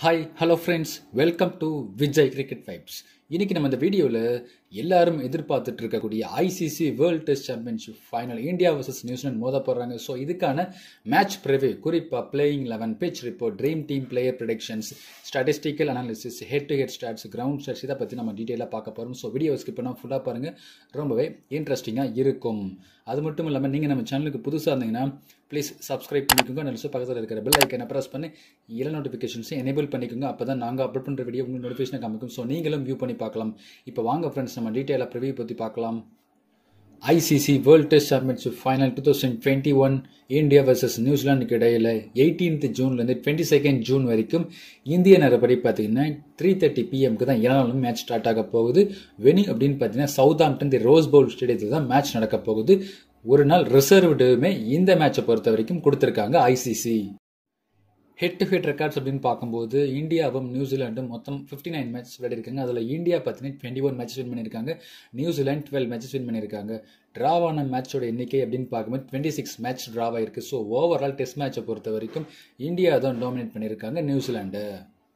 hi hello friends welcome to Vijay cricket vibes இன்னைக்கு நம்ம இந்த வீடியோவில் எல்லாரும் எதிர்பார்த்துட்டு இருக்கக்கூடிய ICC world test championship final India versus நியூசிலாந்து மோத போடுறாங்க ஸோ இதுக்கான மேட்ச் ப்ரிவே குறிப்பாக playing eleven pitch report dream team player predictions statistical analysis head to head stats ground stats இதை பற்றி நம்ம டீட்டெயிலாக பார்க்க போகிறோம் ஸோ வீடியோ ஸ்கிப் பண்ணால் ஃபுல்லாக பாருங்கள் ரொம்பவே இன்ட்ரெஸ்டிங்காக இருக்கும் அது மட்டும் இல்லாமல் நீங்கள் நம்ம சேனலுக்கு புதுசாக இருந்தீங்கன்னா ப்ளீஸ் சப்ஸ்கிரைப் பண்ணிக்கோங்க நல்ல பக்கத்தில் இருக்கிற பெல் ஐக்கனை ப்ரெஸ் பண்ணி எல்லா நோட்டிஃபிகேஷன்ஸையும் எனேபிள் பண்ணிக்கோங்க அப்போ தான் நாங்கள் அப்லோட் பண்ணுற வீடியோ உங்களுக்கு நோட்டிஃபிகேஷனை காமிக்கும் ஸோ நீங்களும் வியூ பண்ணி பார்க்கலாம் இப்போ வாங்க ஃப்ரெண்ட்ஸ் நம்ம டீட்டெயிலாக ப்ரிவியூ பற்றி பார்க்கலாம் ICC world test championship final two thousand twenty one India versus நியூசிலாந்துக்கு இடையில எயிட்டீன்த் ஜூன்லேருந்து டுவெண்ட்டி செகண்ட் ஜூன் வரைக்கும் இந்திய நேரப்படி பார்த்தீங்கன்னா த்ரீ தேர்ட்டி பிஎம்க்கு தான் இரண்டாலும் மேட்ச் ஸ்டார்ட் ஆக போகுது வெனிங் அப்படின்னு பார்த்தீங்கன்னா Southampton the rose Bowl ஸ்டேடியத்தில் தான் மேட்ச் நடக்க போகுது ஒரு நாள் ரிசர்வ்டுமே இந்த மேட்சை பொறுத்த வரைக்கும் கொடுத்துருக்காங்க ICC head to head records அப்படின்னு பார்க்கும்போது இந்தியாவும் நியூசிலாண்டும் மொத்தம் ஃபிஃப்டி நைன் மேட்ச் விளையாடிருக்காங்க அதில் இந்தியா பார்த்தீங்கன்னா டுவெண்ட்டி ஒன் மேட்ச் வின் பண்ணியிருக்காங்க நியூசிலாந்து டுவெல் மேட்சஸ் வின் பண்ணியிருக்காங்க ட்ராவான மேட்சோட எண்ணிக்கை அப்படின்னு பார்க்கும்போது டுவெண்ட்டி சிக்ஸ் மேட்ச் ட்ராவாக இருக்குது ஸோ ஓவரால் டெஸ்ட் மேட்சை பொறுத்த வரைக்கும் இந்தியா தான் டாமினேட் பண்ணியிருக்காங்க New Zealand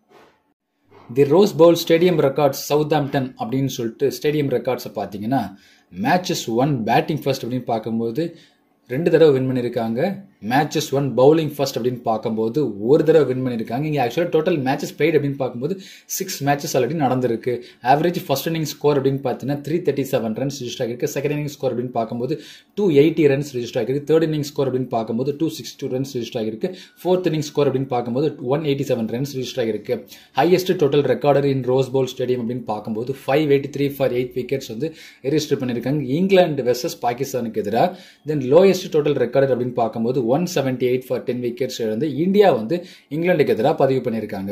the Rose Bowl stadium records Southampton அப்படின்னு சொல்லிட்டு ஸ்டேடியம் ரெக்கார்ட்ஸை பார்த்தீங்கன்னா மேட்சஸ் ஒன் பேட்டிங் ஃபர்ஸ்ட் அப்படின்னு பார்க்கும்போது ரெண்டு தடவை வின் பண்ணியிருக்காங்க மேட்சஸ் ஒன் பவுலிங் ஃபர்ஸ்ட் அப்படின்னு பார்க்கும்போது ஒரு தடவை வின் பண்ணியிருக்காங்க இங்கே ஆக்சுவலாக டோட்டல் மேட்சஸ் பிளேட் அப்படின்னு பார்க்கும்போது சிக்ஸ் மேட்சஸ் ஆல்ரெடி நடந்திருக்கு ஆவரேஜ் ஃபர்ஸ்ட் இன்னிங் ஸ்கோர் அப்படின்னு பார்த்தீங்கன்னா three thirty seven runs register ஆகிருக்கு செகண்ட் இன்னிங் ஸ்கோர் அப்படின்னு பார்க்கும்போது டூ எயிட்டி ரன்ஸ் ரிஜிஸ்டர் ஆகிருக்கு தேர்ட் இன்னிங் ஸ்கோர் அப்படின்னு பார்க்கும்போது two six two runs register ஆகிருக்கு ஃபோர்த் இன்னிங் ஸ்கோர் அப்படின்னு பார்க்கும்போது one eighty seven runs register ஆகிருக்கு highest total recorded in Rose Pavul stadium அப்படின்னு பார்க்கும்போது five eighty three for eight wickets வந்து ரெஜிஸ்டர் பண்ணியிருக்காங்க இங்கிலாந்து வெர்சஸ் பாகிஸ்தானுக்கு எதிராக தென் லோயஸ்ட் டோட்டல் ரெக்கார்டர் அப்படின்னு பார்க்கும்போது one seventy eight for ten wickets இழந்து இந்தியா வந்து இங்கிலாந்துக்கு எதிராக பதிவு பண்ணியிருக்காங்க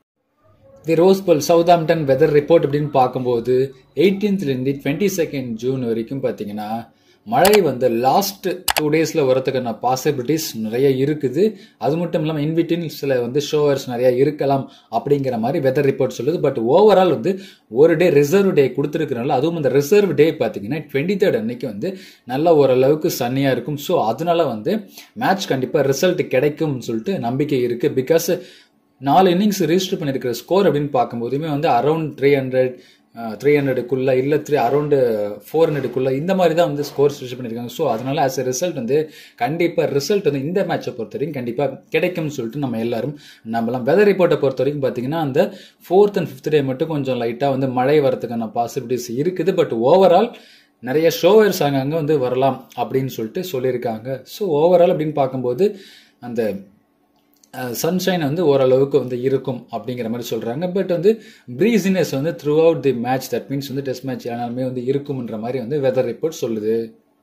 the Rose Bowl Southampton weather report அப்படின்னு பார்க்கும்போது எயிட்டீன்த்லேருந்து டுவெண்ட்டி செகண்ட் ஜூன் வரைக்கும் பார்த்தீங்கன்னா மழை வந்து லாஸ்ட் டூ டேஸில் வரதுக்கான பாசிபிலிட்டிஸ் நிறைய இருக்குது அது மட்டும் இல்லாமல் இன்விட்டின் சில வந்து ஷோவர்ஸ் நிறைய இருக்கலாம் அப்படிங்கிற மாதிரி வெதர் ரிப்போர்ட் சொல்லுது பட் ஓவரால் வந்து ஒரு டே ரிசர்வ் டே கொடுத்துருக்கனால அதுவும் அந்த ரிசர்வ் டே பார்த்தீங்கன்னா டுவெண்ட்டி தேர்ட் அன்னைக்கு வந்து நல்ல ஓரளவுக்கு சன்னியாக இருக்கும் ஸோ அதனால வந்து மேட்ச் கண்டிப்பாக ரிசல்ட் கிடைக்கும்னு சொல்லிட்டு நம்பிக்கை இருக்குது பிகாஸ் நாலு இன்னிங்ஸ் ரிஜிஸ்டர் பண்ணியிருக்கிற ஸ்கோர் அப்படின்னு பார்க்கும்போதுமே வந்து அரௌண்ட் த்ரீ ஹண்ட்ரட் த்ரீ ஹண்ட்ரடுக்குள்ள இல்லை த்ரீ அரௌண்டு ஃபோர் ஹண்ட்ரடுக்குள்ள இந்த மாதிரி தான் வந்து ஸ்கோர்ஸ் ரிஜிஸ்டர் பண்ணியிருக்காங்க ஸோ அதனால ஆஸ் எ ரிசல்ட் வந்து கண்டிப்பாக ரிசல்ட் வந்து இந்த மேட்சை பொறுத்த வரைக்கும் கண்டிப்பாக கிடைக்கும்னு சொல்லிட்டு நம்ம எல்லாரும் நம்பலாம் வெதர் ரிப்போர்ட்டை பொறுத்த வரைக்கும் பார்த்தீங்கன்னா அந்த ஃபோர்த் அண்ட் ஃபிஃப்த் டே மட்டும் கொஞ்சம் லைட்டாக வந்து மழை வரதுக்கான பாசிபிலிட்டிஸ் இருக்குது பட் ஓவரால் நிறைய ஷோவர்ஸ் அங்கங்கே வந்து வரலாம் அப்படின்னு சொல்லிட்டு சொல்லியிருக்காங்க ஸோ ஓவரால் அப்படின்னு பார்க்கும்போது அந்த சன்ஷைன் வந்து ஓரளவுக்கு வந்து இருக்கும் அப்படிங்கிற மாதிரி சொல்கிறாங்க பட் வந்து ப்ரீசினஸ் வந்து throughout the match that means வந்து டெஸ்ட் மேட்ச் ஆனாலுமே வந்து இருக்கும்ன்ற மாதிரி வந்து வெதர் ரிப்போர்ட் சொல்லுது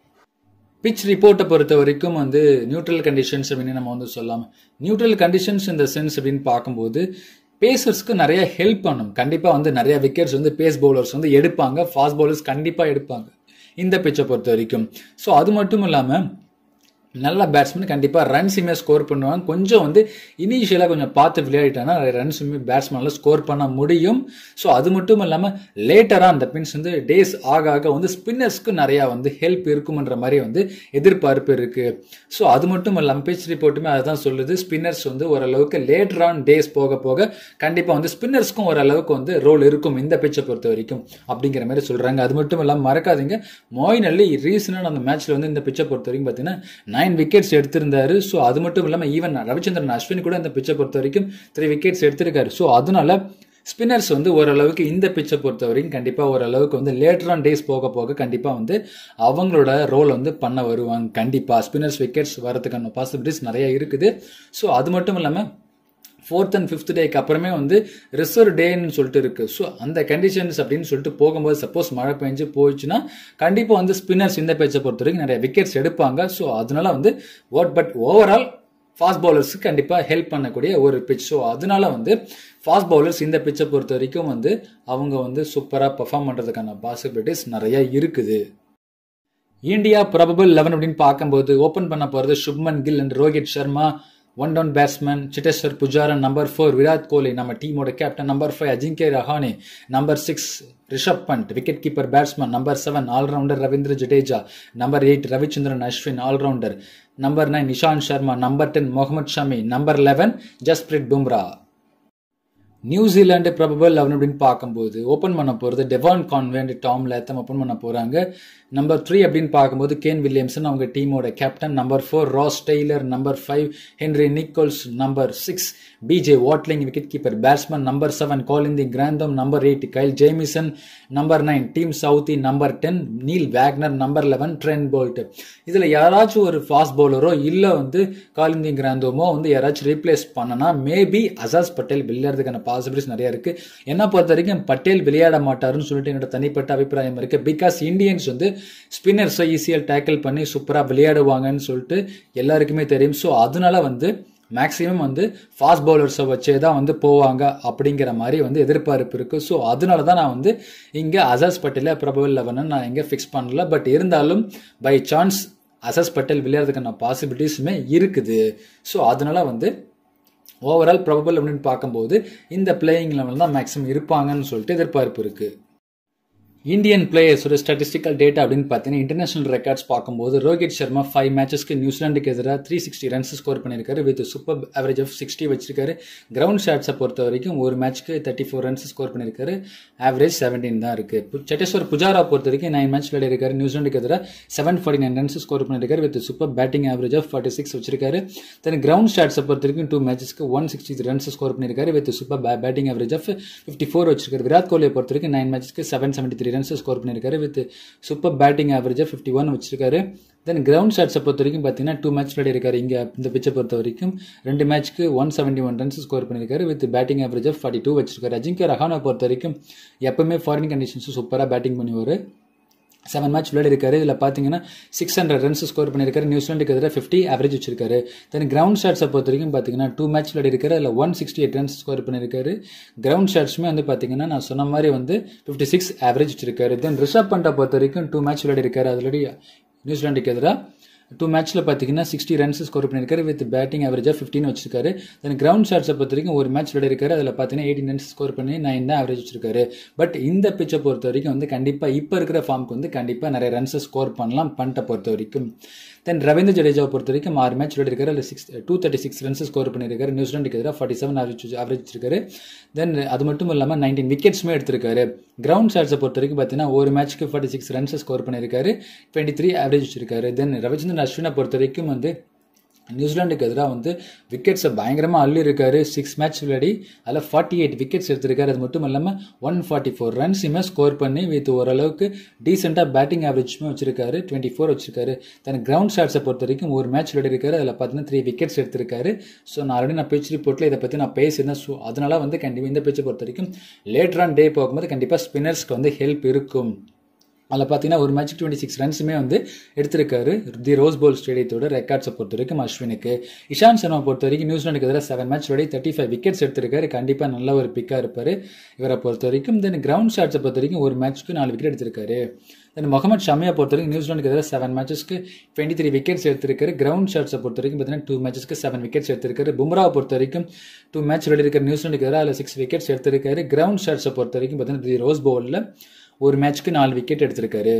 பிச் ரிப்போர்ட்டை பொறுத்த வரைக்கும் வந்து நியூட்ரல் கண்டிஷன்ஸ் அப்படின்னு நம்ம வந்து சொல்லலாம் நியூட்ரல் கண்டிஷன்ஸ் இந்த சென்ஸ் அப்படின்னு பார்க்கும்போது பேசர்ஸ்க்கு நிறைய ஹெல்ப் பண்ணும் கண்டிப்பாக வந்து நிறைய விக்கெட்ஸ் வந்து பேஸ் பவுலர்ஸ் வந்து எடுப்பாங்க ஃபாஸ்ட் பவுலர்ஸ் கண்டிப்பாக எடுப்பாங்க இந்த பிச்சை பொறுத்த வரைக்கும் ஸோ அது மட்டும் இல்லாமல் நல்ல பேட்ஸ்மேன் கண்டிப்பாக ரன்ஸுமே ஸ்கோர் பண்ணுவாங்க கொஞ்சம் வந்து இனிஷியலாக கொஞ்சம் பார்த்து விளையாடிட்டாங்கன்னா ரன்ஸுமே பேட்ஸ்மேனில் ஸ்கோர் பண்ண முடியும் ஸோ அது மட்டும் இல்லாமல் லேட்டராக அந்த பின்ஸ் வந்து டேஸ் ஆக ஆக வந்து ஸ்பின்னர்ஸ்க்கு நிறையா வந்து ஹெல்ப் இருக்கும்ன்ற மாதிரி வந்து எதிர்பார்ப்பு இருக்குது ஸோ அது மட்டும் இல்லாமல் பிச் ரிப்போர்ட்டுமே அதுதான் சொல்லுது ஸ்பின்னர்ஸ் வந்து ஓரளவுக்கு லேட்டர் ஆன் டேஸ் போக போக கண்டிப்பாக வந்து ஸ்பின்னர்ஸ்க்கும் ஓரளவுக்கு வந்து ரோல் இருக்கும் இந்த பிச்சை பொறுத்த வரைக்கும் அப்படிங்கிற மாதிரி சொல்கிறாங்க அது மட்டும் இல்லாமல் மறக்காதீங்க மோயின் அள்ளி ரீசனான அந்த மேட்ச்சில் வந்து இந்த பிச்சை பொறுத்த வரைக்கும் பார்த்தீங்கன்னா நைன் விக்கெட்ஸ் எடுத்திருந்தாரு ஸோ அது மட்டும் இல்லாமல் ஈவன் ரவிச்சந்திரன் அஸ்வின் கூட இந்த பிச்சை பொறுத்த வரைக்கும் த்ரீ விக்கெட்ஸ் எடுத்திருக்காரு ஸோ அதனால ஸ்பின்னர்ஸ் வந்து ஓரளவுக்கு இந்த பிச்சை பொறுத்த வரைக்கும் கண்டிப்பாக ஓரளவுக்கு வந்து லேட்டர் ஆன் டேஸ் போக போக கண்டிப்பாக வந்து அவங்களோட ரோல் வந்து பண்ண வருவாங்க கண்டிப்பாக ஸ்பின்னர்ஸ் விக்கெட்ஸ் வரதுக்கான பாசிபிலிட்டிஸ் நிறைய இருக்குது ஸோ அது மட்டும் இல்லாமல் ஃபோர்த் அண்ட் ஃபிஃப்த் டேக்கு அப்புறமே வந்து ரிசர்வ் டேன்னு சொல்லிட்டு இருக்கு ஸோ அந்த கண்டிஷன்ஸ் அப்படின்னு சொல்லிட்டு போகும்போது சப்போஸ் மழை பெஞ்சு போயிடுச்சுன்னா கண்டிப்பாக வந்து ஸ்பின்னர்ஸ் இந்த பேச்சை பொறுத்த வரைக்கும் நிறைய விக்கெட்ஸ் எடுப்பாங்க ஸோ அதனால வந்து வாட் பட் ஓவரால் ஃபாஸ்ட் பவுலர்ஸுக்கு கண்டிப்பாக ஹெல்ப் பண்ணக்கூடிய ஒரு பிச் ஸோ அதனால வந்து ஃபாஸ்ட் பவுலர்ஸ் இந்த பிச்சை பொறுத்த வரைக்கும் வந்து அவங்க வந்து சூப்பராக பர்ஃபார்ம் பண்ணுறதுக்கான பாசிபிலிட்டிஸ் நிறைய இருக்குது இந்தியா ப்ராபபிள் லெவன் அப்படின்னு பார்க்கும்போது ஓப்பன் பண்ண போகிறது Shubman Gill and Rohit Sharma one down batsman Cheteshwar Pujara number four Virat Kohli நம்ம டீமோட captain number five Ajinkya Rahane number six Rishabh Pant wicket keeper batsman number seven allrounder Ravindra Jadeja number eight Ravichandran Ashwin allrounder number nine Nishant Sharma number ten Mohammed Shami number eleven Jasprit Bumrah New Zealand probable eleven அப்படின்னு பார்க்கும்போது open பண்ண போகிறது Devon Conway Tom Latham open பண்ண போகிறாங்க number three அப்படின்னு பார்க்கும்போது Kane Williamson அவங்க டீமோட captain number four Ross Taylor number five Henry Nicholls number six BJ Watling wicket keeper batsman number seven Colin de Grandhomme number eight Kyle Jamieson number nine Tim Southee number ten Neil Wagner number eleven Trent Boult இதில் யாராச்சும் ஒரு fast பவுலரோ இல்லை வந்து காலிந்தி கிராந்தோமோ வந்து யாராச்சும் replace பண்ணனா maybe Ajaz Patel விளையாடுறதுக்கான possibilities நிறைய இருக்கு என்ன பொறுத்த வரைக்கும் பட்டேல் விளையாட மாட்டாருன்னு சொல்லிட்டு என்னோட தனிப்பட்ட அபிப்பிராயம் இருக்கு பிகாஸ் இந்தியன்ஸ் வந்து ஸ்பின்னர்ஸை ஈஸியாக டேக்கிள் பண்ணி சூப்பராக விளையாடுவாங்கன்னு சொல்லிட்டு எல்லாருக்குமே தெரியும் ஸோ அதனால வந்து மேக்ஸிமம் வந்து ஃபாஸ்ட் பவுலர்ஸை வச்சே தான் வந்து போவாங்க அப்படிங்கிற மாதிரி வந்து எதிர்பார்ப்பு இருக்குது ஸோ அதனால தான் நான் வந்து இங்கே அசாஸ் பட்டேல ப்ரபபிள் லெவனை நான் இங்கே ஃபிக்ஸ் பண்ணல பட் இருந்தாலும் பை சான்ஸ் அசஸ் பட்டேல் விளையாடுறதுக்கான பாசிபிலிட்டிஸுமே இருக்குது ஸோ அதனால வந்து ஓவரால் ப்ராபபிள் அப்படின்னு பார்க்கும்போது இந்த பிளேயிங் லெவல் தான் மேக்ஸிமம் இருப்பாங்கன்னு சொல்லிட்டு எதிர்பார்ப்பு இருக்குது இந்தியன் பிளேயர்ஸோட ஸ்டாட்டிஸ்டிக்கல் டேட்டா அப்படின்னு பார்த்தீங்கன்னா இன்டர்நேஷனல் ரெக்கார்ட்ஸ் பார்க்கும்போது ரோஹித் சர்மா ஃபைவ் மேட்சஸ்க்கு நியூசிலாண்டுக்கு எதிராக த்ரீ சிக்ஸ்டி ரன்ஸ் ஸ்கோர் பண்ணியிருக்காரு with super average of sixty வச்சிருக்காரு கிரவுண்ட் ஷாட்ஸை பொறுத்த வரைக்கும் ஒரு மேட்ச்க்கு தேர்ட்டி ஃபோர் ரன்ஸ் ஸ்கோர் பண்ணியிருக்காரு ஆவரேஜ் செவன்டீன் தான் இருக்கு சட்டேஸ்வர் புஜாரா பொறுத்த வரைக்கும் நைன் மேட்ச் விளையாடிருக்காரு நியூசிலாண்டுக்கு எதிராக seven forty nine runs score பண்ணியிருக்காரு with super batting average of forty six வச்சிருக்காரு தென் கிரவுண்ட் ஷாட்ஸை பொறுத்த வரைக்கும் டூ மேட்சஸ்க்கு ஒன் சிக்ஸ்டி ரன்ஸ் ஸ்கோர் பண்ணியிருக்காரு with super batting average of fifty four வச்சிருக்காரு விராட் கோலியை பொறுத்த வரைக்கும் நைன் மேட்ச்க்கு seven seventy three runs score பண்ணியிருக்காரு வித் சூப்பர் பேட்டிங் ஆவரேஜாக ஃபிஃப்டி ஒன் வச்சிருக்காரு தென் கிரவுண்ட் ஷாட்ஸை பொறுத்த வரைக்கும் பார்த்தீங்கன்னா டூ மேட்ச் விளையாடிருக்காரு இங்கே இந்த பிச்சை பொறுத்த வரைக்கும் ரெண்டு மேட்ச்க்கு one seventy one runs score பண்ணியிருக்காரு with batting average of forty two வச்சிருக்காரு அஜிங்கே ரஹானை பொறுத்த வரைக்கும் எப்பவுமே ஃபாரின் கண்டிஷன்ஸ் சூப்பராக பேட்டிங் பண்ணுவார் செவன் மேட்ச் விளையாடிருக்காரு இதில் பார்த்தீங்கன்னா சிக்ஸ் ஹண்ட்ரட் ரன்ஸ் ஸ்கோர் பண்ணியிருக்காரு நியூசிலாண்டுக்கு எதிராக ஃபிஃப்டி ஆவரேஜ் வச்சிருக்காரு தென் கிரவுண்ட் ஷாட்ஸை பொறுத்த வரைக்கும் பார்த்தீங்கன்னா டூ மேட்ச் விளையாடிருக்காரு அதில் one sixty eight runs score பண்ணியிருக்காரு கிரவுண்ட் ஷாட்ஸுமே வந்து பார்த்தீங்கன்னா நான் சொன்ன மாதிரி வந்து ஃபிஃப்டி சிக்ஸ் ஆவரேஜ் வச்சிருக்காரு தென் ரிஷப் பண்டை பொறுத்த வரைக்கும் டூ மேட்ச் விளையாடிருக்காரு ஆல்ரெடி நியூசிலாண்டுக்கு எதிராக டூ மேட்ச்சில் பார்த்தீங்கன்னா சிக்ஸ்டி ரன்ஸ் ஸ்கோர் பண்ணியிருக்காரு வித் பேட்டிங் ஆவரேஜாக ஃபிஃப்டின் வச்சிருக்காரு தென் கிரவுண்ட் ஷாட்ஸை பொறுத்த வரைக்கும் ஒரு மேட்ச் விளையாடிருக்காரு அதில் பார்த்தீங்கன்னா எயிட்டின் ரன்ஸ் ஸ்கோர் பண்ணி நைன் தான் ஆவரேஜ் வச்சிருக்காரு பட் இந்த பிச்சை பொறுத்த வரைக்கும் வந்து கண்டிப்பாக இப்போ இருக்கிற ஃபார்முக்கு வந்து கண்டிப்பாக நிறைய ரன்ஸை ஸ்கோர் பண்ணலாம் பண்ணிட்ட பொறுத்த வரைக்கும் தென் ரவீந்திர ஜடேஜாவை பொறுத்த வரைக்கும் ஆறு மேட்ச் விளையாடிருக்காரு அதில் six two thirty six runs score பண்ணியிருக்காரு நியூசிலாண்டுக்கு எதிராக ஃபார்ட்டி செவன் ஆவரேஜ் ஆவரேஜ் வச்சிருக்காரு தென் அது மட்டும் இல்லாமல் நைன்டீன் விக்கெட்ஸுமே எடுத்திருக்காரு கிரவுண்ட் ஷாட்ஸை பொறுத்த வரைக்கும் பார்த்தீங்கன்னா ஒரு மேட்ச்க்கு ஃபார்ட்டி சிக்ஸ் ரன்ஸ் ஸ்கோர் பண்ணியிருக்காரு டுவெண்ட்டி த்ரீ ஆவரேஜ் வச்சிருக்காரு தென் ரவிச்சந்திரன் அஸ்வினை பொறுத்த வரைக்கும் வந்து நியூசிலாண்டுக்கு எதிராக வந்து விக்கெட்ஸை பயங்கரமாக அள்ளி இருக்காரு சிக்ஸ் மேட்ச் விளையாடி அதில் ஃபார்ட்டி எயிட் விக்கெட்ஸ் எடுத்திருக்காரு அது மட்டும் இல்லாமல் ஒன் ஃபார்ட்டி ஃபோர் ரன்ஸுமே ஸ்கோர் பண்ணி வித் ஓரளவுக்கு டீசெண்டாக பேட்டிங் ஆவரேஜுமே வச்சிருக்காரு டுவெண்ட்டி ஃபோர் வச்சிருக்காரு தென் கிரவுண்ட் ஷாட்ஸை பொறுத்த வரைக்கும் ஒரு மேட்ச் விளையாடிருக்காரு அதில் பார்த்தீங்கன்னா த்ரீ விக்கெட்ஸ் எடுத்திருக்காரு ஸோ நான் ஆல்ரெடி நான் பேச்சு ரிப்போர்ட்டில் இதை பற்றி நான் பேசியிருந்தேன் ஸோ அதனால வந்து கண்டிப்பாக இந்த பேச்சை பொறுத்த வரைக்கும் லேட்டர் ஆன் டே போகும்போது கண்டிப்பாக ஸ்பின்னர்ஸ்க்கு வந்து ஹெல்ப் இருக்கும் அதில் பார்த்தீங்கன்னா ஒரு மேட்ச் டுவெண்ட்டி சிக்ஸ் ரன்ஸுமே வந்து எடுத்திருக்காரு தி ரோஸ் போல் ஸ்டேடியத்தோட ரெக்கார்ட்ஸை பொறுத்த வரைக்கும் அஸ்வினுக்கு இஷாந்த் சர்மா பொறுத்த வரைக்கும் நியூசிலாண்டுக்கு எதிராக செவன் மேட்ச் விளையாடி தேர்ட்டி ஃபைவ் விக்கெட்ஸ் எடுத்திருக்காரு கண்டிப்பாக நல்ல ஒரு பிக்காக இருப்பார் இவரை பொறுத்த வரைக்கும் தென் கிரவுண்ட் ஷாட்ஸை பொறுத்த வரைக்கும் ஒரு மேட்ச்க்கு நாலு விக்கெட் எடுத்திருக்காரு தென் முகமது ஷமியா பொறுத்த வரைக்கும் நியூசிலாண்டுக்கு எதிராக செவன் மேட்சஸ்க்கு டுவெண்ட்டி த்ரீ விக்கெட்ஸ் எடுத்திருக்காரு கிரவுண்ட் ஷாட்ஸை பொறுத்த வரைக்கும் பார்த்தீங்கன்னா டூ மேட்சஸ்க்கு செவன் விக்கெட்ஸ் எடுத்திருக்காரு பும்ராவை பொறுத்த வரைக்கும் டூ மேட்ச் விளையாடிருக்காரு நியூசிலாண்டுக்கு எதிராக அதில் சிக்ஸ் விக்கெட்ஸ் எடுத்திருக்காரு கிரவுண்ட் ஷாட்ஸை பொறுத்த வரைக்கும் பார்த்தீங்கன்னா தி ரோஸ் பவுலில் ஒரு மேட்ச்க்கு நாலு விக்கெட் எடுத்திருக்காரு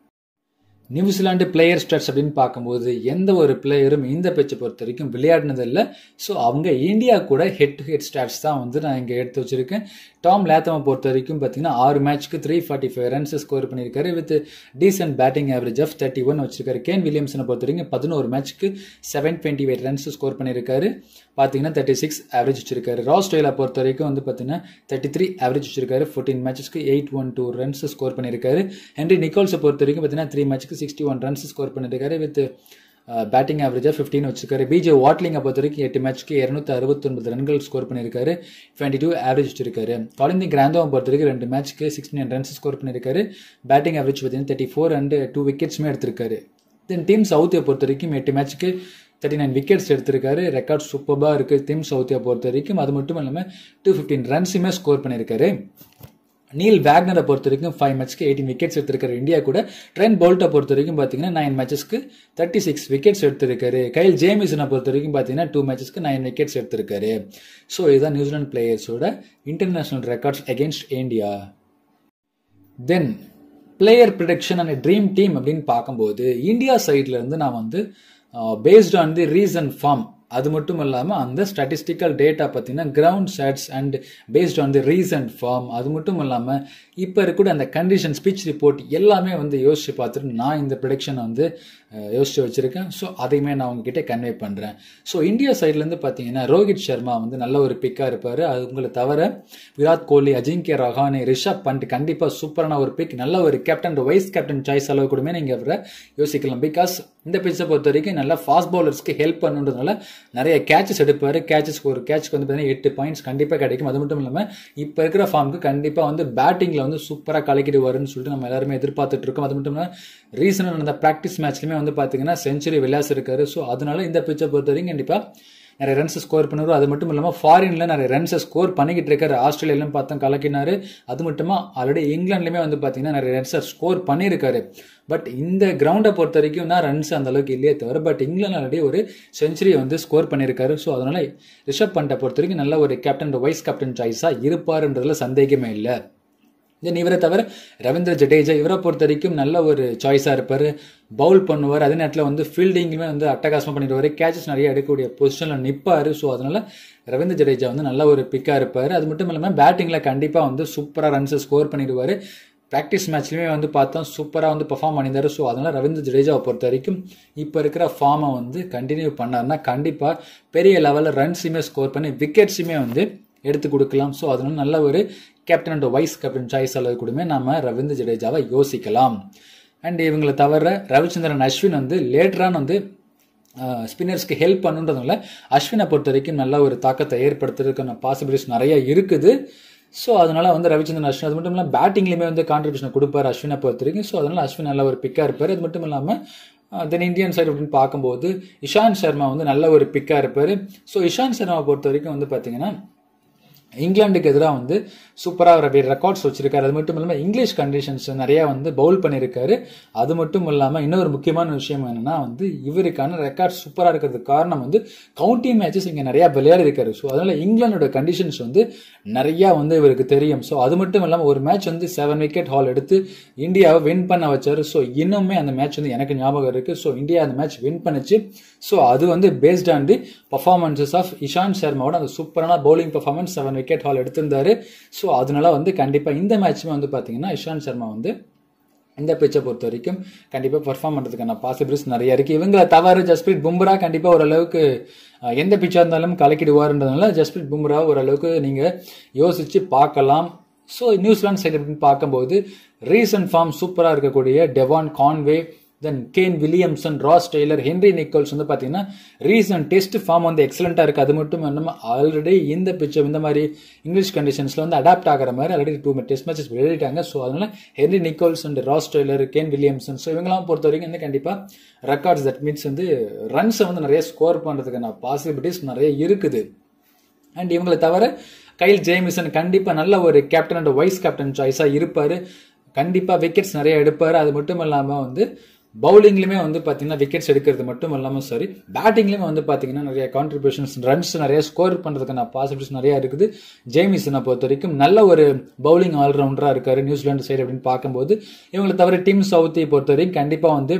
நியூசிலாண்டு பிளேயர் ஸ்டாட்ஸ் அப்படின்னு பார்க்கும்போது எந்த ஒரு பிளேயரும் இந்த பேச்சை பொறுத்த வரைக்கும் விளையாடினதில்லை ஸோ அவங்க இந்தியா கூட ஹெட் டு ஹெட் ஸ்டாட்ஸ் தான் வந்து நான் இங்கே எடுத்து வச்சிருக்கேன் டாம் லேத்தமை பொறுத்த வரைக்கும் பார்த்தீங்கன்னா ஆறு மேட்ச்க்கு three forty five runs score பண்ணியிருக்காரு with decent batting average of thirty one வச்சிருக்காரு கேன் வில்லியம்ஸனை பொறுத்த வரைக்கும் பதினோரு மேட்ச்க்கு seven twenty eight runs score பண்ணியிருக்காரு பார்த்தீங்கன்னா தேர்ட்டி சிக்ஸ் ஆவரேஜ் வச்சிருக்காரு ராஸ் டெய்லா பொறுத்த வரைக்கும் வந்து பார்த்தீங்கன்னா தேர்ட்டி த்ரீ ஆவரேஜ் வச்சிருக்காரு ஃபோர்டீன் மேட்சஸ்க்கு eight one two runs score பண்ணியிருக்காரு ஹென்ரி நிக்கோல்ஸை பொறுத்த வரைக்கும் பார்த்தீங்கன்னா த்ரீ மேட்ச்க்கு சிக்ஸ்டி ஒன் ரன்ஸ் ஸ்கோர் பண்ணியிருக்காரு வித் பேட்டிங் ஆவரேஜாக ஃபிஃப்டின் வச்சிருக்காரு பிஜே வாட்லிங்கை பொறுத்த வரைக்கும் எட்டு மேட்ச்க்கு இரநூத்தி அறுபத்தொன்பது ரன்கள் ஸ்கோர் பண்ணியிருக்காரு டுவெண்ட்டி டூ ஆவரேஜ் வச்சிருக்காரு காலிந்தி கிராந்தோவை பொறுத்த வரைக்கும் ரெண்டு மேட்ச்க்கு சிக்ஸ்டி நைன் ரன்ஸ் ஸ்கோர் பண்ணியிருக்காரு பேட்டிங் ஆவரேஜ் பார்த்தீங்கன்னா தேர்ட்டி ஃபோர் அண்ட் டூ விக்கெட்ஸுமே எடுத்திருக்காரு தென் டீம் சவுத்தியை பொறுத்த வரைக்கும் எட்டு மேட்ச்க்கு தேர்ட்டி நைன் விக்கெட்ஸ் எடுத்திருக்காரு ரெக்கார்ட் சூப்பராக இருக்குது டீம் சவுத்தியை பொறுத்த வரைக்கும் அது மட்டும் இல்லாமல் டூ ஃபிஃப்டின் ரன்ஸுமே ஸ்கோர் பண்ணியிருக்காரு நீல் வேக்னரை பொறுத்த வரைக்கும் ஃபைவ் மேட்ச்க்கு எயிட்டீன் விக்கெட்ஸ் எடுத்திருக்காரு இந்தியா கூட ட்ரெண்ட் போல்ட்டை பொறுத்த வரைக்கும் பார்த்தீங்கன்னா நைன் மேட்சஸ்க்கு தேர்ட்டி சிக்ஸ் விக்கெட்ஸ் எடுத்திருக்காரு கைல் ஜேமிசனை பொறுத்த வரைக்கும் பார்த்தீங்கன்னா டூ மேட்சஸ்க்கு நைன் விக்கெட்ஸ் எடுத்திருக்காரு ஸோ இதுதான் நியூசிலாந்து பிளேயர்ஸோட international records against India then player prediction and dream team அப்படின்னு பார்க்கும்போது இந்தியா சைட்ல இருந்து நான் வந்து based on the recent form அது மட்டும் இல்லாமல் அந்த ஸ்டாட்டிஸ்டிக்கல் டேட்டா பார்த்தீங்கன்னா ground stats and based on the recent form அது மட்டும் இல்லாமல் இப்போ இருக்கக்கூடிய அந்த கண்டிஷன் ஸ்பீச் ரிப்போர்ட் எல்லாமே வந்து யோசிச்சு பார்த்துட்டு நான் இந்த ப்ரிடிக்ஷனை வந்து அஹ், யோசிச்சு வச்சுருக்கேன் ஸோ அதையுமே நான் உங்ககிட்ட கன்வே பண்ணுறேன் ஸோ இந்தியா சைட்லேருந்து பார்த்தீங்கன்னா ரோஹித் சர்மா வந்து நல்ல ஒரு பிக்காக இருப்பார் அது உங்களை தவிர விராட் கோலி அஜிங்கிய ரஹானே ரிஷப் பண்ட் கண்டிப்பாக சூப்பரான ஒரு பிக் நல்ல ஒரு கேப்டன் வைஸ் கேப்டன் சாய்ஸ் அளவு கூடமே நீங்கள் அவரை யோசிக்கலாம் பிகாஸ் இந்த பிச்சை பொறுத்த வரைக்கும் நல்லா ஃபாஸ்ட் பவுலர்ஸ்க்கு ஹெல்ப் பண்ணுன்றதுனால நிறைய கேச்சஸ் எடுப்பார் கேச்சஸ்க்கு ஒரு கேட்ச்க்கு வந்து பார்த்தீங்கன்னா எட்டு பாயிண்ட்ஸ் கண்டிப்பாக கிடைக்கும் அது மட்டும் இல்லாமல் இப்போ இருக்கிற ஃபார்முக்கு கண்டிப்பாக வந்து பேட்டிங்கில் வந்து சூப்பராக கலக்கிடுவாருன்னு சொல்லிட்டு நம்ம எல்லாருமே எதிர்பார்த்துட்டு இருக்கோம் அது மட்டும் இல்லாமல் ரீசனாக நடந்த ப்ராக்டிஸ் மேட்ச்லையுமே வந்து பார்த்தீங்கன்னா செஞ்சுரி விளையாசிருக்காரு ஸோ அதனால இந்த பிச்சை பொறுத்த வரைக்கும் கண்டிப்பாக நிறைய ரன்ஸ் ஸ்கோர் பண்ணுவார் அது மட்டும் இல்லாமல் ஃபாரின்ல நிறைய ரன்ஸை ஸ்கோர் பண்ணிக்கிட்டு இருக்காரு ஆஸ்திரேலியாலும் பார்த்தோம் கலக்கினாரு அது மட்டுமா ஆல்ரெடி இங்கிலாந்துலையுமே வந்து பார்த்தீங்கன்னா நிறைய ரன்ஸை ஸ்கோர் பண்ணியிருக்காரு பட் இந்த கிரவுண்டை பொறுத்த வரைக்கும் தான் ரன்ஸ் அந்த அளவுக்கு இல்லையே தவிர பட் இங்கிலாந்து ஆல்ரெடி ஒரு செஞ்சுரியை வந்து ஸ்கோர் பண்ணியிருக்காரு ஸோ அதனால ரிஷப் பண்ட்டை பொறுத்த வரைக்கும் நல்ல ஒரு கேப்டன் வைஸ் கேப்டன் சாய்ஸாக இருப்பாருன்றதுல சந்தேகமே இல்லை தென் இவரை தவிர ரவீந்திர ஜடேஜா இவரை பொறுத்த வரைக்கும் நல்ல ஒரு சாய்ஸாக இருப்பார் பவுல் பண்ணுவார் அதே நேரத்தில் வந்து ஃபீல்டிங்குமே வந்து அட்டகாசமாக பண்ணிடுவார் கேச்சஸ் நிறைய எடுக்கக்கூடிய பொசிஷனில் நிற்பார் ஸோ அதனால ரவீந்திர ஜடேஜா வந்து நல்ல ஒரு பிக்காக இருப்பார் அது மட்டும் இல்லாமல் பேட்டிங்கில் கண்டிப்பாக வந்து சூப்பராக ரன்ஸை ஸ்கோர் பண்ணிடுவார் ப்ராக்டிஸ் மேட்ச்லையுமே வந்து பார்த்தோம் சூப்பராக வந்து பெர்ஃபார்ம் பண்ணியிருந்தாரு ஸோ அதனால் ரவீந்திர ஜடேஜாவை பொறுத்த வரைக்கும் இப்போ இருக்கிற ஃபார்மை வந்து கண்டினியூ பண்ணாருன்னா கண்டிப்பாக பெரிய லெவலில் ரன்ஸுமே ஸ்கோர் பண்ணி விக்கெட்ஸுமே வந்து எடுத்து கொடுக்கலாம் ஸோ அதனால நல்ல ஒரு captain and vice captain choice அளவு கூடமே நம்ம ரவீந்திர ஜடேஜாவை யோசிக்கலாம் அண்ட் இவங்களை தவிர ரவிச்சந்திரன் அஸ்வின் வந்து லேட்டரான வந்து ஸ்பின்னர்ஸ்க்கு ஹெல்ப் பண்ணுன்றதுனால அஸ்வினை பொறுத்த வரைக்கும் நல்ல ஒரு தாக்கத்தை ஏற்படுத்துறதுக்கான பாசிபிலிட்டிஸ் நிறைய இருக்குது ஸோ அதனால வந்து ரவிச்சந்திரன் அஸ்வின் அது மட்டும் இல்லாமல் பேட்டிங்லேயுமே வந்து கான்ட்ரிபியூஷன் கொடுப்பார் அஸ்வினை பொறுத்த வரைக்கும் ஸோ அதனால அஸ்வின் நல்ல ஒரு பிக்காக இருப்பார் அது மட்டும் இல்லாமல் தென் இந்தியன் சைடு அப்படின்னு பார்க்கும்போது இஷாந்த் சர்மா வந்து நல்ல ஒரு பிக்காக இருப்பார் ஸோ இஷாந்த் சர்மாவை பொறுத்த வரைக்கும் வந்து பார்த்தீங்கன்னா இங்கிலாந்துக்கு எதிராக வந்து சூப்பராக ஒரு ரெக்கார்ட்ஸ் வச்சிருக்காரு அது மட்டும் இல்லாமல் இங்கிலீஷ் கண்டிஷன்ஸ் நிறையா வந்து பவுல் பண்ணியிருக்காரு அது மட்டும் இல்லாமல் இன்னொரு முக்கியமான விஷயம் என்னன்னா வந்து இவருக்கான ரெக்கார்ட் சூப்பராக இருக்கிறதுக்கு காரணம் வந்து கவுண்டி மேட்சஸ் இங்கே நிறையா விளையாடி இருக்காரு ஸோ அதனால இங்கிலாந்தோட கண்டிஷன்ஸ் வந்து நிறையா வந்து இவருக்கு தெரியும் ஸோ அது மட்டும் இல்லாமல் ஒரு மேட்ச் வந்து செவன் விக்கெட் ஹால் எடுத்து இந்தியாவை வின் பண்ண வச்சாரு ஸோ இன்னுமே அந்த மேட்ச் வந்து எனக்கு ஞாபகம் இருக்கு ஸோ இந்தியா அந்த மேட்ச் வின் பண்ணுச்சு ஸோ அது வந்து based on the performances of Ishant சர்மாவோட அந்த சூப்பரான bowling performance seven wicket haul எடுத்திருந்தாரு ஸோ அதனால வந்து கண்டிப்பாக இந்த மேட்ச்சுமே வந்து பார்த்தீங்கன்னா இஷாந்த் சர்மா வந்து இந்த பிச்சை பொறுத்த வரைக்கும் கண்டிப்பாக பெர்ஃபார்ம் பண்ணுறதுக்கான பாசிபிலிட்டிஸ் நிறைய இருக்குது இவங்களை தவறு ஜஸ்பிரீத் பும்ரா கண்டிப்பாக ஓரளவுக்கு அஹ், எந்த பிச்சாக இருந்தாலும் கலக்கிடுவாருன்றதுனால ஜஸ்பிரீத் பும்ரா ஓரளவுக்கு நீங்கள் யோசித்து பார்க்கலாம் ஸோ நியூசிலாந்து சைடு அப்படின்னு பார்க்கும்போது ரீசன்ட் ஃபார்ம் சூப்பராக இருக்கக்கூடிய Devon Conway then Kane Williamson Ross Taylor Henry Nicholls வந்து பார்த்தீங்கன்னா ரீசன்ட் டெஸ்ட் ஃபார்ம் வந்து எக்ஸலண்ட்டாக இருக்குது அது மட்டும் இல்லாமல் ஆல்ரெடி இந்த பிச்சர் இந்த மாதிரி இங்கிலீஷ் கண்டிஷன்ஸில் வந்து அடாப்ட் ஆகிற மாதிரி ஆல்ரெடி டூ டெஸ்ட் மேட்சஸ் விளையாடிட்டாங்க ஸோ அதனால Henry Nicholls and Ross Taylor Kane Williamson so இவங்கெல்லாம் பொறுத்த வரைக்கும் வந்து கண்டிப்பாக ரெக்கார்ட்ஸ் தட் மீன்ஸ் வந்து ரன்ஸை வந்து நிறைய ஸ்கோர் பண்ணுறதுக்கான பாசிபிலிட்டிஸ் நிறைய இருக்குது அண்ட் இவங்களை தவிர கைல் ஜேமிசன் கண்டிப்பாக நல்ல ஒரு கேப்டன் அண்ட் வைஸ் கேப்டன் சாய்ஸாக இருப்பார் கண்டிப்பாக விக்கெட்ஸ் நிறைய எடுப்பார் அது மட்டும் இல்லாமல் வந்து பவுலிங்லையுமே வந்து பார்த்தீங்கன்னா விக்கெட்ஸ் எடுக்கிறது மட்டும் இல்லாமல் சரி பேட்டிங்லையுமே வந்து பார்த்தீங்கன்னா நிறைய கான்ட்ரிபியூஷன்ஸ் ரன்ஸ் நிறைய ஸ்கோர் பண்ணுறதுக்கான பாசிபிலிட்டிஸ் நிறைய இருக்குது ஜேமிசனை பொறுத்த வரைக்கும் நல்ல ஒரு பவுலிங் ஆல்ரவுண்டராக இருக்காரு நியூசிலாந்து சைடு அப்படின்னு பார்க்கும்போது இவங்களை தவிர டீம் சவுத்தை பொறுத்த வரைக்கும் கண்டிப்பாக வந்து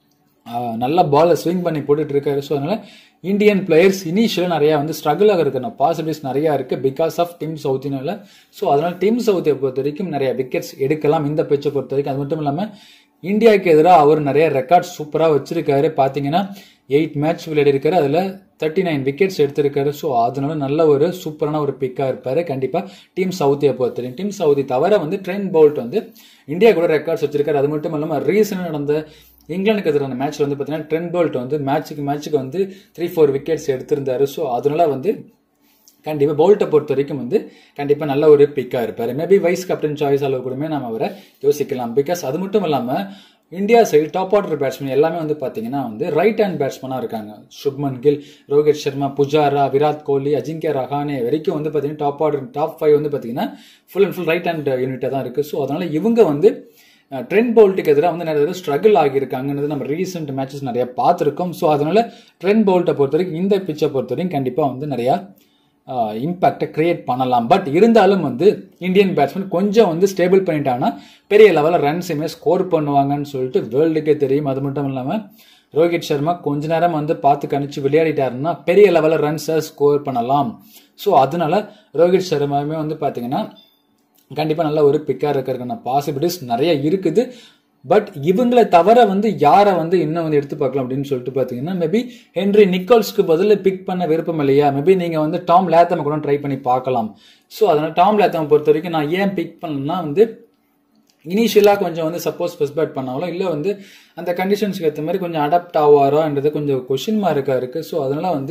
ஆஹ் நல்ல பாலை ஸ்விங் பண்ணி போட்டுட்டு இருக்காரு ஸோ அதனால இந்தியன் பிளேயர்ஸ் இனிஷியலாக நிறைய வந்து ஸ்ட்ரகிள் ஆகிறதுக்கான பாசிபிலிட்டிஸ் நிறைய இருக்கு பிகாஸ் ஆஃப் டீம் சவுத்தினால ஸோ அதனால டீம் சவுத்தை பொறுத்த வரைக்கும் நிறைய விக்கெட்ஸ் எடுக்கலாம் இந்த பிச்சை பொறுத்த வரைக்கும் அது மட்டும் இல்லாமல் இந்தியாவுக்கு எதிராக அவர் நிறைய ரெக்கார்ட் சூப்பராக வச்சிருக்காரு பார்த்தீங்கன்னா எயிட் மேட்ச் விளையாடி இருக்காரு அதில் தேர்ட்டி நைன் விக்கெட்ஸ் எடுத்திருக்காரு ஸோ அதனால நல்ல ஒரு சூப்பரான ஒரு பிக்காக இருப்பாரு கண்டிப்பாக டீம் சவுத்தியை பொறுத்த வரைக்கும் டீம் சவுதி தவிர வந்து ட்ரெண்ட் பவுல்ட் வந்து இந்தியா கூட ரெக்கார்ட்ஸ் வச்சிருக்காரு அது மட்டும் இல்லாமல் ரீசனாக நடந்த இங்கிலாந்துக்கு எதிரான மேட்ச்ல வந்து பார்த்தீங்கன்னா ட்ரெண்ட் போல்ட் வந்து மேட்ச்சுக்கு மேட்ச்சுக்கு வந்து த்ரீ ஃபோர் விக்கெட்ஸ் எடுத்திருந்தாரு ஸோ அதனால வந்து கண்டிப்பாக பவுல்ட்டை பொறுத்த வரைக்கும் வந்து கண்டிப்பாக நல்ல ஒரு பிக்காக இருப்பார் மேபி வைஸ் கேப்டன் சாய்ஸ் அளவு கூடமே நம்ம அவரை யோசிக்கலாம் பிகாஸ் அது மட்டும் இல்லாமல் India side top order batsman எல்லாமே வந்து பார்த்தீங்கன்னா வந்து ரைட் ஹேண்ட் பேட்ஸ்மேனாக இருக்காங்க சுப்மன் கில் ரோஹித் சர்மா புஜாரா விராட் கோலி அஜிங்கிய ரஹானே வரைக்கும் வந்து பார்த்தீங்கன்னா டாப் ஆர்டர் டாப் ஃபைவ் வந்து பார்த்தீங்கன்னா full and full right hand யூனிட்டாக தான் இருக்குது ஸோ அதனால இவங்க வந்து ட்ரெண்ட் பவுல்ட்டுக்கு எதிராக வந்து நிறைய ஸ்ட்ரகிள் ஆகியிருக்காங்கன்றது நம்ம ரீசெண்ட் மேட்சஸ் நிறைய பார்த்துருக்கோம் ஸோ அதனால ட்ரெண்ட் பவுல்ட்டை பொறுத்த வரைக்கும் இந்த பிச்சை பொறுத்த வரைக்கும் கண்டிப்பாக வந்து நிறையா இம்பேக்டை கிரியேட் பண்ணலாம் பட் இருந்தாலும் வந்து இந்தியன் பேட்ஸ்மேன் கொஞ்சம் வந்து ஸ்டேபிள் பண்ணிட்டாங்கன்னா பெரிய லெவலில் ரன்ஸுமே ஸ்கோர் பண்ணுவாங்கன்னு சொல்லிட்டு வேர்ல்டுக்கே தெரியும் அது மட்டும் இல்லாமல் ரோஹித் சர்மா கொஞ்ச நேரம் வந்து பார்த்து கணிச்சு விளையாடிட்டாருன்னா பெரிய லெவலில் ரன்ஸை ஸ்கோர் பண்ணலாம் ஸோ அதனால ரோஹித் சர்மாவுமே வந்து பார்த்தீங்கன்னா கண்டிப்பாக நல்ல ஒரு பிக்காக இருக்கிறதுக்கான பாசிபிலிட்டிஸ் நிறைய இருக்குது பட் இவங்களை தவிர வந்து யாரை வந்து இன்னும் வந்து எடுத்து பார்க்கலாம் அப்படின்னு சொல்லிட்டு பார்த்தீங்கன்னா மேபி ஹென்ரி நிக்கோல்ஸ்க்கு பதில் பிக் பண்ண விருப்பம் இல்லையா மேபி நீங்கள் வந்து டாம் லேத்தம் கூட ட்ரை பண்ணி பார்க்கலாம் ஸோ அதனால் டாம் லேத்தம் பொறுத்த வரைக்கும் நான் ஏன் பிக் பண்ணலன்னா வந்து இனிஷியலாக கொஞ்சம் வந்து சப்போஸ் ஃபஸ்ட் பேட் பண்ணாலும் இல்லை வந்து அந்த கண்டிஷன்ஸ்க்கு ஏற்ற மாதிரி கொஞ்சம் அடாப்ட் ஆவாரோன்றது கொஞ்சம் கொஷின் மார்க்காக இருக்குது ஸோ அதனால் வந்து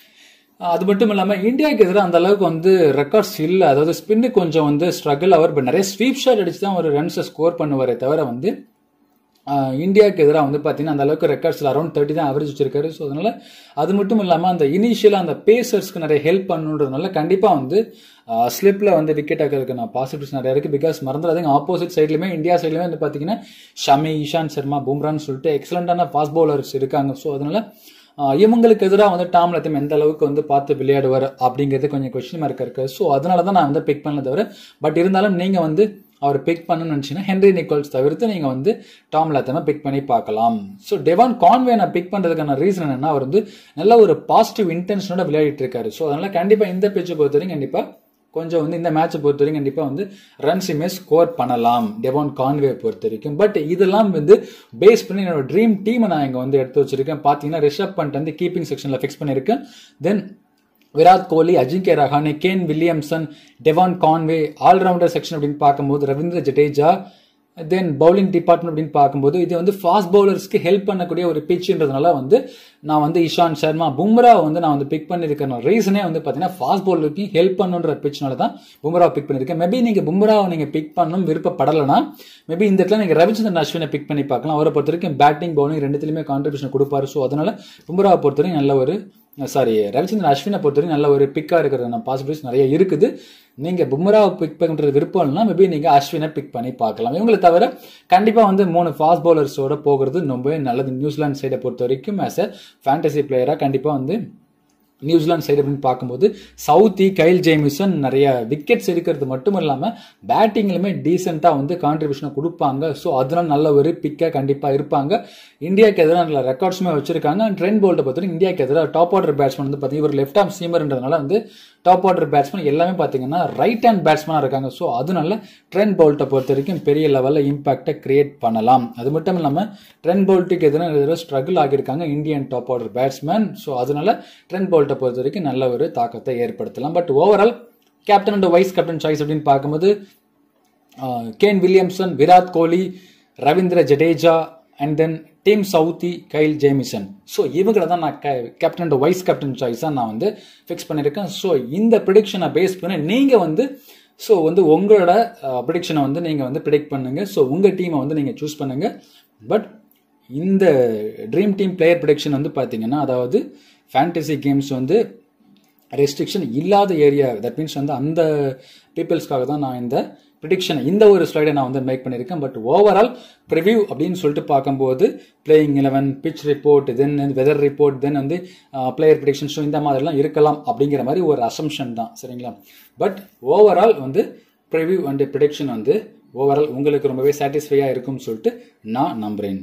அது மட்டும் இல்லாமல் இந்தியாவுக்கு எதிராக அந்த அளவுக்கு வந்து ரெக்கார்ட்ஸ் இல்லை அதாவது ஸ்பின்னு கொஞ்சம் வந்து ஸ்ட்ரகிள் அவர் பட் நிறைய ஸ்வீப் ஷாட் அடிச்சு தான் ஒரு ரன்ஸை ஸ்கோர் பண்ணுவாரே தவிர வந்து இந்தியாவுக்கு எதிராக வந்து பார்த்தீங்கன்னா அந்த அளவுக்கு ரெக்கார்ட்ஸில் அரௌண்ட் தேர்ட்டி தான் ஆவரேஜ் வச்சிருக்காரு ஸோ அதனால அது மட்டும் இல்லாமல் அந்த இனிஷியலாக அந்த பேசர்ஸ்க்கு நிறைய ஹெல்ப் பண்ணுன்றதுனால கண்டிப்பாக வந்து ஸ்லிப்பில் வந்து விக்கெட் ஆகிறதுக்கு நான் பாசிபிலிட்டிஸ் நிறைய இருக்குது பிகாஸ் மறந்துடாதீங்க ஆப்போசிட் சைட்லையுமே இந்தியா சைட்லையுமே வந்து பார்த்தீங்கன்னா ஷமி இஷாந்த் சர்மா பும்ரான்னு சொல்லிட்டு எக்ஸலண்டான ஃபாஸ்ட் பவுலர்ஸ் இருக்காங்க ஸோ அதனால இவங்களுக்கு எதிராக வந்து டாம் லத்தம் எந்த அளவுக்கு வந்து பார்த்து விளையாடுவார் அப்படிங்கிறது கொஞ்சம் கொஸ்டின் மார்க் இருக்கு ஸோ அதனால தான் நான் வந்து பிக் பண்ணல தவிர பட் இருந்தாலும் நீங்கள் வந்து அவர் பிக் பண்ணணும்னு நினச்சிங்கன்னா ஹென்ரி நிக்கோல்ஸ் தவிர்த்து நீங்கள் வந்து டாம் லத்தமை பிக் பண்ணி பார்க்கலாம் ஸோ டெவான் கான்வே நான் பிக் பண்ணுறதுக்கான ரீசன் என்னன்னா அவர் வந்து நல்ல ஒரு பாசிட்டிவ் இன்டென்ஷனோட விளையாடிட்டு இருக்காரு ஸோ அதனால கண்டிப்பாக இந்த பேச்சை பொறுத்த வரைக்கும் கண்டிப்பாக கொஞ்சம் வந்து இந்த மேட்சை பொறுத்த வரைக்கும் கண்டிப்பாக வந்து ரன்ஸுமே ஸ்கோர் பண்ணலாம் டெவான் கான்வே பொறுத்த வரைக்கும் பட் இதெல்லாம் வந்து பேஸ் பண்ணி என்னோட ட்ரீம் டீமை நான் இங்கே வந்து எடுத்து வச்சிருக்கேன் பார்த்தீங்கன்னா ரிஷப் பண்ட் வந்து கீப்பிங் செக்ஷனில் ஃபிக்ஸ் பண்ணியிருக்கேன் then Virat Kohli Ajinkya Rahane Kane Williamson Devon Conway allrounder section அப்படின்னு பார்க்கும்போது Ravindra Jadeja then bowling department அப்படின்னு பார்க்கும்போது இது வந்து ஃபாஸ்ட் பவுலர்ஸ்க்கு ஹெல்ப் பண்ணக்கூடிய ஒரு பிச்சுன்றதுனால வந்து நான் வந்து இஷாந்த் சர்மா பும்ரா வந்து நான் வந்து பிக் பண்ணியிருக்கேன் ரீசனே வந்து பார்த்தீங்கன்னா ஃபாஸ்ட் பவுலருக்கு ஹெல்ப் பண்ணுன்ற பிச்னால தான் பும்ரா பிக் பண்ணியிருக்கேன் மேபி நீங்கள் பும்ராவை நீங்கள் பிக் பண்ணணும் விருப்பப்படலைன்னா மேபி இந்த இடத்துல நீங்கள் ரவிச்சந்திரன் அஸ்வினை பிக் பண்ணி பார்க்கலாம் அவரை பொறுத்த வரைக்கும் பேட்டிங் பவுலிங் ரெண்டுத்துலையுமே கான்ட்ரிபியூஷன் கொடுப்பாரு ஸோ அதனால பும்ராவை பொறுத்த வரைக்கும் நல்ல ஒரு சாரி ரவிச்சந்திரன் அஸ்வினை பொறுத்தவரைக்கும் நல்ல ஒரு பிக்காக இருக்கிற பாசிபிலிட்டிஸ் நிறைய இருக்குது நீங்கள் பும்ராவை பிக் பண்ணுறது விருப்பம் இல்லைனா மேபி நீங்கள் அஸ்வினை பிக் பண்ணி பார்க்கலாம் இவங்களை தவிர கண்டிப்பாக வந்து மூணு ஃபாஸ்ட் பவுலர்ஸோட போகிறது ரொம்பவே நல்லது நியூசிலாந்து சைடை பொறுத்த வரைக்கும் ஆஸ் அ ஃபேண்டசி பிளேயராக கண்டிப்பாக வந்து நியூசிலாந்து சைடு அப்படின்னு பார்க்கும்போது சவுத்தி கைல் ஜேமிசன் நிறைய விக்கெட்ஸ் எடுக்கிறது மட்டும் இல்லாமல் பேட்டிங்லையுமே டீசெண்டாக வந்து கான்ட்ரிபியூஷனை கொடுப்பாங்க ஸோ அதனால நல்ல ஒரு பிக்காக கண்டிப்பாக இருப்பாங்க இந்தியாவுக்கு எதிராக நல்ல ரெக்கார்ட்ஸுமே வச்சிருக்காங்க ட்ரெண்ட் போல்ட்டை பொறுத்தவரைக்கும் இந்தியாவுக்கு எதிராக டாப் ஆர்டர் பேட்ஸ்மேன் வந்து பார்த்தீங்கன்னா இவர் லெஃப்ட் ஆம் சீமர்ன்றதுனால வந்து டாப் ஆர்டர் பேட்ஸ்மேன் எல்லாமே பார்த்தீங்கன்னா ரைட் ஹேண்ட் பேட்ஸ்மேனாக இருக்காங்க ஸோ அதனால ட்ரெண்ட் போல்ட்டை பொறுத்த வரைக்கும் பெரிய லெவலில் இம்பாக்டை கிரியேட் பண்ணலாம் அது மட்டும் இல்லாமல் ட்ரெண்ட் போல்ட்டுக்கு எதிராக எதிராக ஸ்ட்ரகிள் ஆகியிருக்காங்க Indian top order batsman so அதனால ட்ரெண்ட் போல்ட்டை பொறுத்த வரைக்கும் நல்ல ஒரு தாக்கத்தை ஏற்படுத்தலாம் but overall captain and vice captain choice அப்படின்னு பார்க்கும்போது Kane Williamson Virat Kohli Ravindra Jadeja and then Tim Southee Kyle Jamieson so இவங்களை தான் நான் கேப்டன் அண்ட் வைஸ் கேப்டன் சாய்ஸாக நான் வந்து ஃபிக்ஸ் பண்ணியிருக்கேன் ஸோ இந்த ப்ரிடிக்ஷனை பேஸ் பண்ணி நீங்கள் வந்து ஸோ வந்து உங்களோட ப்ரிடிக்ஷனை வந்து நீங்கள் வந்து ப்ரிடிக்ட் பண்ணுங்கள் ஸோ உங்கள் டீமை வந்து நீங்கள் சூஸ் பண்ணுங்கள் பட் இந்த ட்ரீம் டீம் பிளேயர் ப்ரிடிக்ஷன் வந்து பார்த்தீங்கன்னா அதாவது ஃபேண்டசி கேம்ஸ் வந்து ரெஸ்ட்ரிக்ஷன் இல்லாத ஏரியா தட் மீன்ஸ் வந்து அந்த பீப்புள்ஸ்க்காக தான் நான் இந்த ப்ரிடிக்ஷன் இந்த ஒரு ஸ்லைடை நான் வந்து மேக் பண்ணியிருக்கேன் பட் ஓவரால் ப்ரிவ்யூ அப்படின்னு சொல்லிட்டு பார்க்கும்போது playing eleven pitch report then weather report then வந்து பிளேயர் ப்ரிடிக்ஷன் ஸோ இந்த மாதிரிலாம் இருக்கலாம் அப்படிங்கிற மாதிரி ஒரு அசம்ஷன் தான் சரிங்களா பட் ஓவரால் வந்து ப்ரிவ்யூ அண்ட் ப்ரிடிக்ஷன் வந்து ஓவரால் உங்களுக்கு ரொம்பவே சாட்டிஸ்ஃபையாக இருக்கும்னு சொல்லிட்டு நான் நம்புகிறேன்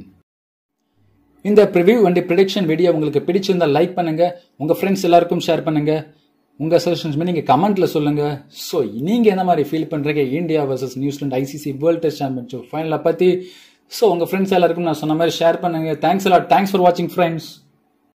இந்த ப்ரிவ்யூ அண்ட் ப்ரிடிக்ஷன் வீடியோ உங்களுக்கு பிடிச்சிருந்தா லைக் பண்ணுங்க உங்க ஃப்ரெண்ட்ஸ் எல்லாருக்கும் ஷேர் பண்ணுங்க உங்க சஜஷன்ஸ் நீங்க கமெண்ட்ல சொல்லுங்க ஸோ நீங்க என்ன மாதிரி ஃபீல் பண்றீங்க India versus New Zealand ICC world test championship ஃபைனலை பத்தி ஸோ உங்க ஃப்ரெண்ட்ஸ் எல்லாருக்கும் நான் சொன்ன மாதிரி ஷேர் பண்ணுங்க தேங்க்ஸ் அலாட் தேங்க்ஸ் ஃபார் வாட்சிங் ஃப்ரெண்ட்ஸ்